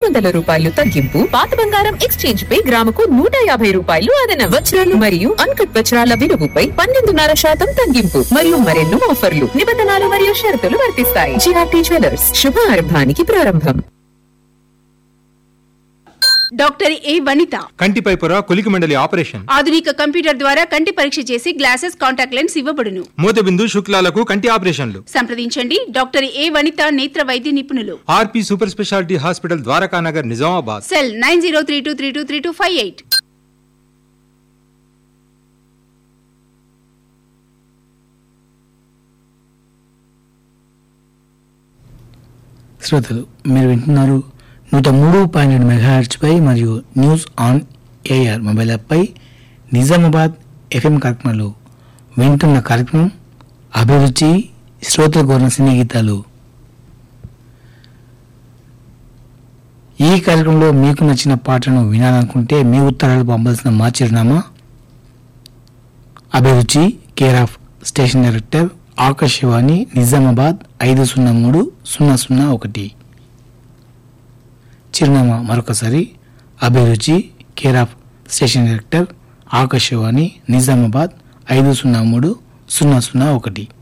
వందల రూపాయలు తగ్గింపు పాత బంగారం ఎక్స్చేంజ్ పై గ్రాముకు నూట యాభై రూపాయలు అదనం వజ్రాలు మరియు అన్కట్ వజ్రాల విలువపై పన్నెండున్నర శాతం తగ్గింపు మరియు మరెన్నో ఆఫర్లు నిబంధనలు మరియు షరతులు వర్తిస్తాయి జిఆర్టీ జ్యువెలర్స్ శుభారంభానికి ప్రారంభం డాక్టర్ ఏ వనిత కంటిపై పొర కొలికి మండలి ఆపరేషన్ ఆధునిక కంప్యూటర్ ద్వారా కంటి పరీక్ష చేసి గ్లాసెస్ కాంటాక్ట్ లెన్స్ ఇవ్వబడును మూతబిందు శుక్లాలకు కంటి ఆపరేషన్లు సంప్రదించండి డాక్టర్ ఏ వనిత నేత్ర వైద్య నిపుణులు RP super speciality hospital Dwarakanagar Nizamabad cell nine zero three two three two three two five eight శ్రోతలు మీరు వింటున్నారు నూట మూడు పాయింట్ రెండు మెగాహెర్ట్స్పై మరియు న్యూస్ ఆన్ ఏఆర్ మొబైల్ యాప్పై నిజామాబాద్ ఎఫ్ఎం కార్యక్రమాలు వింటున్న కార్యక్రమం అభిరుచి శ్రోతల కోరిన సినీ గీతాలు ఈ కార్యక్రమంలో మీకు నచ్చిన పాటను వినాలనుకుంటే మీ ఉత్తరాలు పంపాల్సిన మా చిరునామా అభిరుచి care of station director Akashvani Nizamabad ఐదు సున్నా మూడు సున్నా సున్నా ఒకటి చిరునామా మరొకసారి అభిరుచి care of station director Akashvani Nizamabad ఐదు సున్నా మూడు సున్నా సున్నా ఒకటి